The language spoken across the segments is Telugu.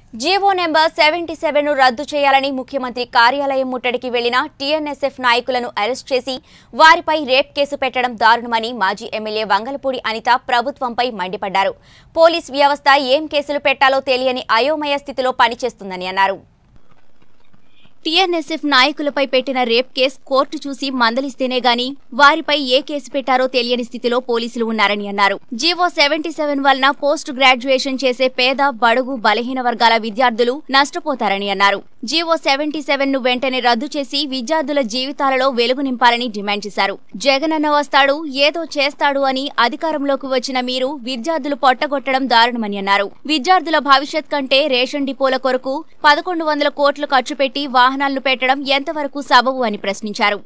జీవో నెంబర్ సెవెంటీ సెవెన్ ను రద్దు చేయాలని ముఖ్యమంత్రి కార్యాలయం ముట్టడికి వెళ్లిన టీఎన్ఎస్ఎఫ్ నాయకులను అరెస్ట్ చేసి వారిపై రేప్ కేసు పెట్టడం దారుణమని మాజీ ఎమ్మెల్యే వంగలపూడి అనిత ప్రభుత్వంపై మండిపడ్డారు పోలీస్ వ్యవస్థ ఏం కేసులు పెట్టాలో తెలియని అయోమయ స్థితిలో పనిచేస్తుందని అన్నారు టీఎన్ఎస్ఎఫ్ నాయకులపై పెట్టిన రేప్ కేసు కోర్టు చూసి మందలిస్తేనే గాని వారిపై ఏ కేసు పెట్టారో తెలియని స్థితిలో పోలీసులు ఉన్నారని అన్నారు జీవో సెవెంటీ సెవెన్ వలన పోస్ట్ గ్రాడ్యుయేషన్ చేసే పేద బడుగు బలహీన వర్గాల విద్యార్థులు నష్టపోతారని అన్నారు జీవో సెవెంటీ సెవెన్ ను వెంటనే రద్దు చేసి విద్యార్థుల జీవితాలలో వెలుగు నింపాలని డిమాండ్ చేశారు జగనన్న వస్తాడు ఏదో చేస్తాడు అని అధికారంలోకి వచ్చిన మీరు విద్యార్థులు పొట్టగొట్టడం దారుణమని అన్నారు విద్యార్థుల భవిష్యత్ కంటే రేషన్ డిపోల కొరకు పదకొండు వందల కోట్లు ఖర్చు పెట్టి వాహనాలను పెట్టడం ఎంతవరకు సబబు అని ప్రశ్నించారు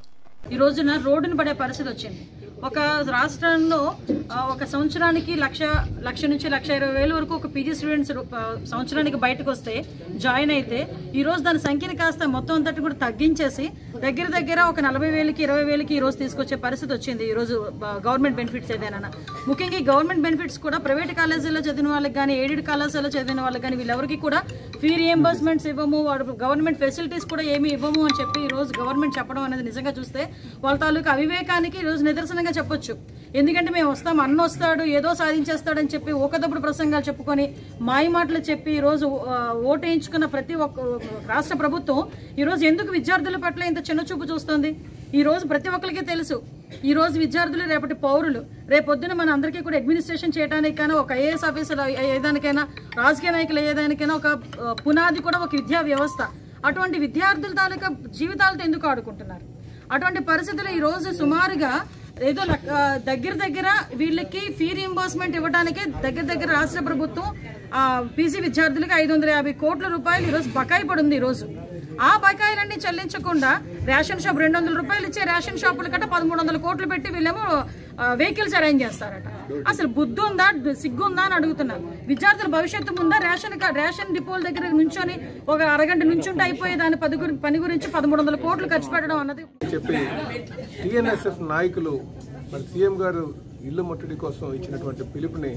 ఈ రోజున రోడ్డును పడే పరిస్థితి వచ్చింది ఒక రాష్ట్రంలో ఆ, ఒక సంవత్సరానికి లక్ష లక్ష నుంచి లక్ష ఇరవై వేల వరకు ఒక పీజీ స్టూడెంట్స్ ఆ, సంవత్సరానికి బయటకు వస్తే జాయిన్ అయితే ఈ రోజు దాని సంఖ్యని కాస్త మొత్తం అంతటి కూడా తగ్గించేసి దగ్గర దగ్గర ఒక నలభై వేలకి ఇరవై వేలకి ఈ రోజు తీసుకొచ్చే పరిస్థితి వచ్చింది ఈ రోజు గవర్నమెంట్ బెనిఫిట్స్ ఏదైనా ముఖ్యంగా ఈ గవర్నమెంట్ బెనిఫిట్స్ కూడా ప్రైవేట్ కాలేజీలో చదివిన వాళ్ళకి కానీ ఎయిడెడ్ కళాశాలలో చదివిన వాళ్ళకి కానీ వీళ్ళెవరికి కూడా ఫీ రియంబర్స్మెంట్స్ ఇవ్వము వాడు గవర్నమెంట్ ఫెసిలిటీస్ కూడా ఏమీ ఇవ్వము అని చెప్పి ఈ రోజు గవర్నమెంట్ చెప్పడం అనేది నిజంగా చూస్తే వాళ్ళ తాలూకు అవివేకానికి ఈ రోజు నిదర్శనంగా చెప్పొచ్చు ఎందుకంటే మేము వస్తాం అన్న వస్తాడు ఏదో సాధించేస్తాడని చెప్పి ఒకదప్పుడు ప్రసంగాలు చెప్పుకొని మాయ మాటలు చెప్పి ఈ రోజు ఆ, ఓటు వేయించుకున్న ప్రతి ఒక్క రాష్ట్ర ప్రభుత్వం ఈ రోజు ఎందుకు విద్యార్థుల పట్ల ఇంత చిన్న చూపు చూస్తుంది ఈ రోజు ప్రతి ఒక్కరికి తెలుసు ఈ రోజు విద్యార్థులు రేపటి పౌరులు రేపొద్దున మన అందరికీ కూడా అడ్మినిస్ట్రేషన్ చేయడానికైనా ఒక ఐఏఎస్ ఆఫీసర్ ఏదానికైనా రాజకీయ నాయకులు ఏదానికైనా ఒక ఆ, పునాది కూడా ఒక విద్యా వ్యవస్థ అటువంటి విద్యార్థుల తాలూకా జీవితాలతో ఎందుకు ఆడుకుంటున్నారు అటువంటి పరిస్థితులు ఈ రోజు సుమారుగా ఏదో లక్- ఆ, దగ్గర దగ్గర వీళ్ళకి ఫీ రీంబర్స్మెంట్ ఇవ్వడానికే దగ్గర దగ్గర రాష్ట్ర ప్రభుత్వం పీజీ విద్యార్థులకి ఐదు వందల యాభై కోట్ల రూపాయలు ఈరోజు బకాయి పడింది ఈరోజు ఆ బకాయిలన్నీ చెల్లించకుండా రేషన్ షాప్ రెండు వందల రూపాయలు ఇచ్చే రేషన్ షాపుల కట్ట పదమూడు వందల కోట్లు పెట్టి వీళ్ళేమో వెహికల్స్ అరేంజ్ చేస్తారట అసలు బుద్ధి ఉందా సిగ్గు ఉందా అని అడుగుతున్నారు విద్యార్థుల భవిష్యత్తు ఉందా రేషన్ కా- రేషన్ డిపోల దగ్గర నుంచొని ఒక అరగంట నుంచుంటే అయిపోయే దాని పది గురి- పని గురించి పదమూడు వందల కోట్లు ఖర్చు పెట్టడం అన్నది చెప్పి టిఎన్ఎస్ఎఫ్ నాయకులు మరి సీఎం గారు ఇల్లు ముట్టడి కోసం ఇచ్చినటువంటి పిలుపుని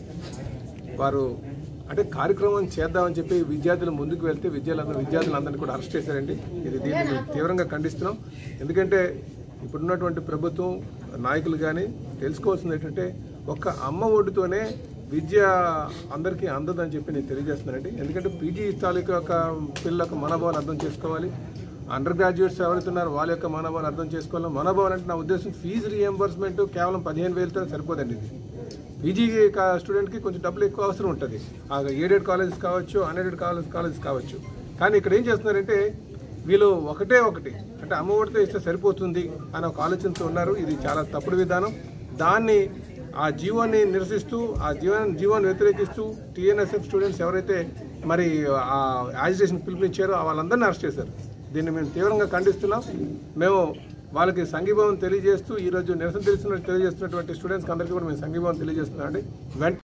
వారు అంటే కార్యక్రమం చేద్దామని చెప్పి విద్యార్థులు ముందుకు వెళ్తే విద్యార్థులందరూ విద్యార్థులందరినీ కూడా అరెస్ట్ చేశారండి ఇది దీన్ని మేము తీవ్రంగా ఖండిస్తున్నాం ఎందుకంటే ఇప్పుడున్నటువంటి ప్రభుత్వం నాయకులు కానీ తెలుసుకోవాల్సింది ఏంటంటే ఒక్క అమ్మ ఒడ్డుతోనే విద్య అందరికీ అందదని చెప్పి నేను తెలియజేస్తున్నానండి ఎందుకంటే పీజీ తాలూకా యొక్క పిల్లల యొక్క మనోభావాలు అర్థం చేసుకోవాలి అండర్ గ్రాడ్యుయేట్స్ ఎవరైతే ఉన్నారో వాళ్ళ యొక్క మనోభావాలు అర్థం చేసుకోవాలి మనోభావాలు అంటే నా ఉద్దేశం ఫీజు రియంబర్స్మెంట్ కేవలం పదిహేను వేలతో సరిపోదండి ఇది పీజీ స్టూడెంట్కి కొంచెం డబ్బులు ఎక్కువ అవసరం ఉంటుంది ఆ ఎయిడెడ్ కాలేజెస్ కావచ్చు అన్ఎయిడెడ్ కాలేజ్ కాలేజెస్ కావచ్చు కానీ ఇక్కడ ఏం చేస్తున్నారంటే వీళ్ళు ఒకటే ఒకటి అంటే అమ్మఒడితో ఇస్తే సరిపోతుంది అని ఒక ఆలోచనతో ఉన్నారు ఇది చాలా తప్పుడు విధానం దాన్ని ఆ జీవోని నిరసిస్తూ ఆ జీవన్ జీవోని వ్యతిరేకిస్తూ టీఎన్ఎస్ఎఫ్ స్టూడెంట్స్ ఎవరైతే మరి ఆ యాజిటేషన్ పిలుపునిచ్చారో వాళ్ళందరినీ అరెస్ట్ చేశారు దీన్ని మేము తీవ్రంగా ఖండిస్తున్నాం మేము వాళ్ళకి సంఘీభావం తెలియజేస్తూ ఈరోజు నిరసన తెలిసిన తెలియజేస్తున్నటువంటి స్టూడెంట్స్కి అందరికీ కూడా మేము సంఘీభావం తెలియజేస్తున్నాం అండి వెంట